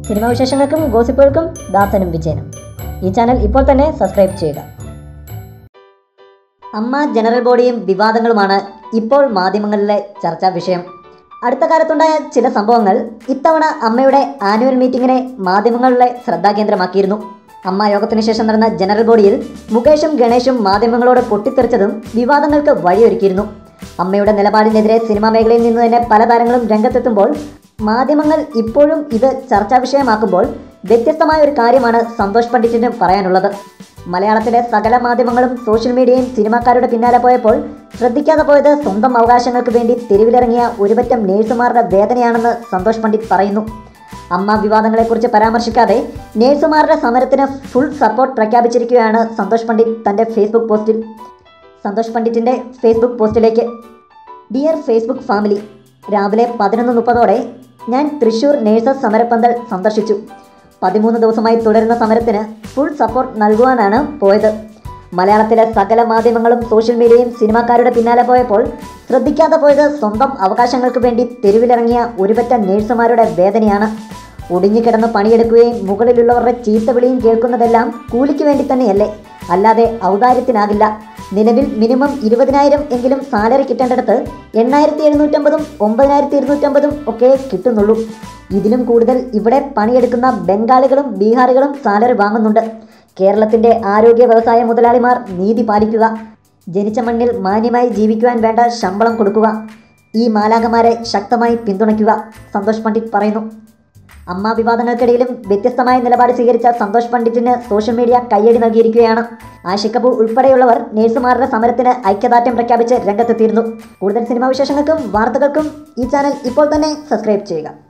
cinema വിശേഷങ്ങൾക്കും ഗോസിപ്പുകൾക്കും ദാസനും വിജയനും ഈ channel ഇപ്പോൾ തന്നെ സബ്സ്ക്രൈബ് ചെയ്യുക അമ്മ ജനറൽ ബോഡിയും വിവാദങ്ങളുമാണ് ഇപ്പോൾ മാധ്യമങ്ങളിലെ ചർച്ചാ വിഷയം അടുത്ത കാലത്തുണ്ടായ ചില സംഭവങ്ങൾ ഇത്തവണ അമ്മയുടെ ആനുവൽ മീറ്റിംഗിനെ മാധ്യമങ്ങളുടെ ശ്രദ്ധാകേന്ദ്രമാക്കിയിരുന്നു അമ്മ യോഗത്തിന് ശേഷം നടന്ന ജനറൽ ബോഡിയിൽ മുകേഷും ഗണേഷും മാധ്യമങ്ങളോട് പൊട്ടിത്തെറിച്ചതും വിവാദങ്ങൾക്ക് വഴിയൊരുക്കിയിരുന്നു അമ്മയുടെ നിലപാടിനെതിരെ സിനിമാ മേഖലയിൽ നിന്ന് തന്നെ പല താരങ്ങളും രംഗത്തെത്തുമ്പോൾ മാധ്യമങ്ങൾ ഇപ്പോഴും ഇത് ചർച്ചാ വിഷയമാക്കുമ്പോൾ വ്യത്യസ്തമായ ഒരു കാര്യമാണ് സന്തോഷ് പണ്ഡിറ്റിന് പറയാനുള്ളത് മലയാളത്തിലെ സകല മാധ്യമങ്ങളും സോഷ്യൽ മീഡിയയും സിനിമാക്കാരുടെ പിന്നാലെ പോയപ്പോൾ ശ്രദ്ധിക്കാതെ പോയത് സ്വന്തം അവകാശങ്ങൾക്ക് വേണ്ടി തെരുവിലിറങ്ങിയ ഒരുപറ്റം നേഴ്സുമാരുടെ വേദനയാണെന്ന് സന്തോഷ് പണ്ഡിറ്റ് പറയുന്നു അമ്മ വിവാദങ്ങളെക്കുറിച്ച് പരാമർശിക്കാതെ നേഴ്സുമാരുടെ സമരത്തിന് ഫുൾ സപ്പോർട്ട് പ്രഖ്യാപിച്ചിരിക്കുകയാണ് സന്തോഷ് പണ്ഡിറ്റ് തൻ്റെ ഫേസ്ബുക്ക് പോസ്റ്റിൽ സന്തോഷ് പണ്ഡിറ്റിൻ്റെ ഫേസ്ബുക്ക് പോസ്റ്റിലേക്ക് ഡിയർ ഫേസ്ബുക്ക് ഫാമിലി രാവിലെ പതിനൊന്ന് മുപ്പതോടെ ഞാൻ തൃശൂർ നേഴ്സസ് സമരപ്പന്തൽ സന്ദർശിച്ചു പതിമൂന്ന് ദിവസമായി തുടരുന്ന സമരത്തിന് ഫുൾ സപ്പോർട്ട് നൽകുവാനാണ് പോയത് മലയാളത്തിലെ സകല മാധ്യമങ്ങളും സോഷ്യൽ മീഡിയയും സിനിമാക്കാരുടെ പിന്നാലെ പോയപ്പോൾ ശ്രദ്ധിക്കാതെ പോയത് സ്വന്തം അവകാശങ്ങൾക്ക് വേണ്ടി തെരുവിലിറങ്ങിയ ഒരുപറ്റ നേഴ്സുമാരുടെ വേദനയാണ് ഒടിഞ്ഞുകിടന്ന് പണിയെടുക്കുകയും മുകളിലുള്ളവരുടെ ചീത്തവിളിയും കേൾക്കുന്നതെല്ലാം കൂലിക്ക് വേണ്ടി തന്നെയല്ലേ അല്ലാതെ ഔദാര്യത്തിനാകില്ല നിലവിൽ മിനിമം ഇരുപതിനായിരം എങ്കിലും സാലറി കിട്ടേണ്ടടുത്ത് എണ്ണായിരത്തി എഴുന്നൂറ്റമ്പതും ഒമ്പതിനായിരത്തി ഇരുന്നൂറ്റമ്പതും ഒക്കെ കിട്ടുന്നുള്ളൂ ഇതിലും കൂടുതൽ ഇവിടെ പണിയെടുക്കുന്ന ബംഗാളികളും ബീഹാറികളും സാലറി വാങ്ങുന്നുണ്ട് കേരളത്തിന്റെ ആരോഗ്യ വ്യവസായ മുതലാളിമാർ നീതി പാലിക്കുക ജനിച്ച മണ്ണിൽ മാന്യമായി ജീവിക്കുവാൻ വേണ്ട ശമ്പളം കൊടുക്കുക ഈ മാലാകമാരെ ശക്തമായി പിന്തുണയ്ക്കുക സന്തോഷ് പണ്ഡിറ്റ് പറയുന്നു അമ്മ വിവാദങ്ങൾക്കിടയിലും വ്യത്യസ്തമായ നിലപാട് സ്വീകരിച്ച സന്തോഷ് പണ്ഡിറ്റിന് സോഷ്യൽ മീഡിയ കയ്യടി നൽകിയിരിക്കുകയാണ് ആഷിഖ് കപൂർ ഉൾപ്പെടെയുള്ളവർ നേഴ്സുമാരുടെ സമരത്തിന് ഐക്യദാർഢ്യം പ്രഖ്യാപിച്ച് രംഗത്തെത്തിയിരുന്നു കൂടുതൽ സിനിമാ വിശേഷങ്ങൾക്കും വാർത്തകൾക്കും ഈ ചാനൽ ഇപ്പോൾ തന്നെ സബ്സ്ക്രൈബ് ചെയ്യുക